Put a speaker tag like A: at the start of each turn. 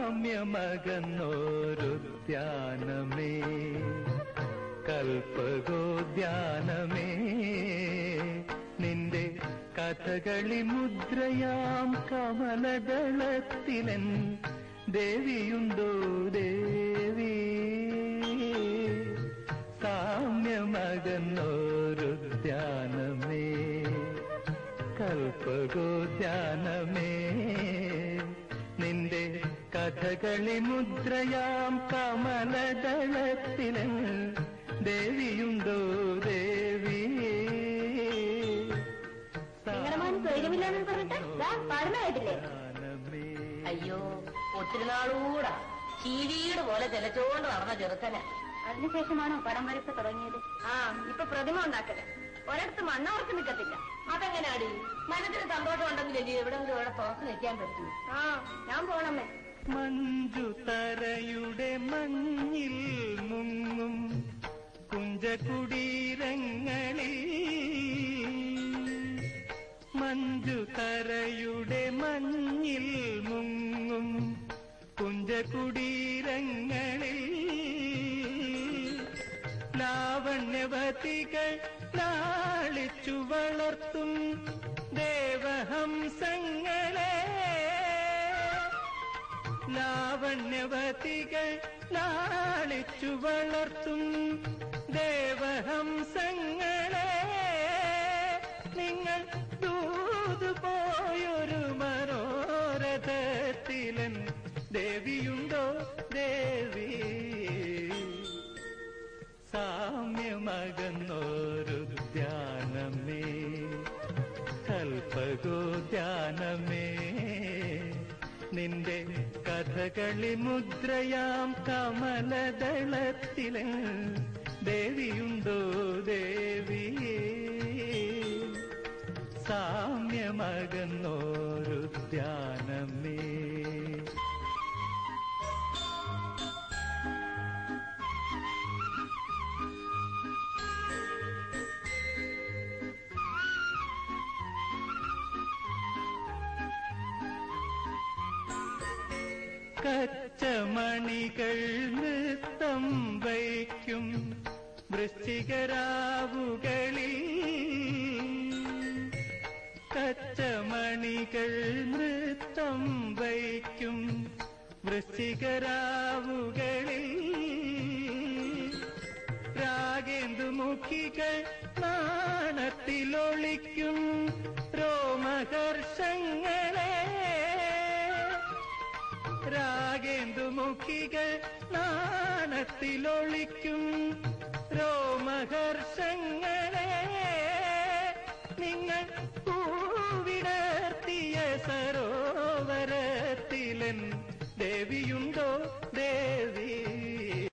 A: സാമ്യമകന്നോരുദ്യാനമേ കൽപ്പകോദ്യാനമേ നിന്റെ കഥകളി മുദ്രയാം കമലദളത്തിലൻ ദേവിയുണ്ടോ ദേവി സാമ്യമകന്നോരുദ്യാനമേ കൽപ്പകോദ്യാനമേ നിന്റെ കഥകളി മുദ്രയാം കമലദളത്തിലൻ ദേവിയുണ്ടോ ദേവി
B: നിങ്ങളുടെ സ്വൈര്യമില്ലാന്ന് പറഞ്ഞിട്ട് ദാ പാടുന്ന കേട്ടില്ലേ
A: സാമ്യമകന്നോരുദ്യാനമേ.
C: അയ്യോ ഒത്തിരി നാളൂടാ ചീവീട് പോലെ ചെലച്ചോണ്ട് നടന്ന ചെറുക്കന
B: അതിനുശേഷമാണോ പടം വരപ്പ് തുടങ്ങിയത്
C: ആ ഇപ്പൊ പ്രതിമ ഉണ്ടാക്കല് ഒരിടത്ത് മണ്ണവർക്ക് നിൽക്കത്തില്ല അതെങ്ങനെയാടി മനസ്സിന് സന്തോഷം ഉണ്ടെങ്കിലല്ലേ എവിടെങ്കിലും ഇവിടെ തുറച്ചു നിൽക്കാൻ പറ്റൂ
B: ആ ഞാൻ പോണമ്മേ
A: മഞ്ജു തരയുടെ മഞ്ഞിൽ മുങ്ങും കുഞ്ചകുടീരങ്ങളിൽ മഞ്ജു തരയുടെ മഞ്ഞിൽ മുങ്ങും കുഞ്ചകുടീരങ്ങളിൽ ലാവണ്യവതികൾ ലാളിച്ചു വളർത്തും ദേവഹംസങ്ങളെ ലാവണ്യവതികൾ ലാളിച്ചു വളർത്തും ദേവഹംസങ്ങളെ നിങ്ങൾ ദൂതുപോയൊരു മനോരഥത്തിലൻ ദേവിയുണ്ടോ ദേവി സാമ്യമകന്നോരുദ്യാനമേ കൽപ്പകോദ്യാനമേ നിന്റെ കഥകളി മുദ്രയാം കമലദളത്തിലെ ദേവിയുണ്ടോ ദേവിയേ സാമ്യമകന്നോരുദ്യാനമേ കച്ചമണികൾ നൃത്തം വയ്ക്കും വൃശ്ചികരാവുകളിൽ കച്ചമണികൾ നൃത്തം വയ്ക്കും വൃശ്ചികരാവുകളിൽ രാഗേന്ദുമുഖികൾ നാണത്തിലൊളിക്കും രോമഹർഷങ്ങളെ രാഗേന്ദുമുഖികൾ നാണത്തിലൊളിക്കും രോമഹർഷങ്ങളെ നിങ്ങൾ പൂവിടർത്തിയ സരോവരത്തിലൻ ദേവിയുണ്ടോ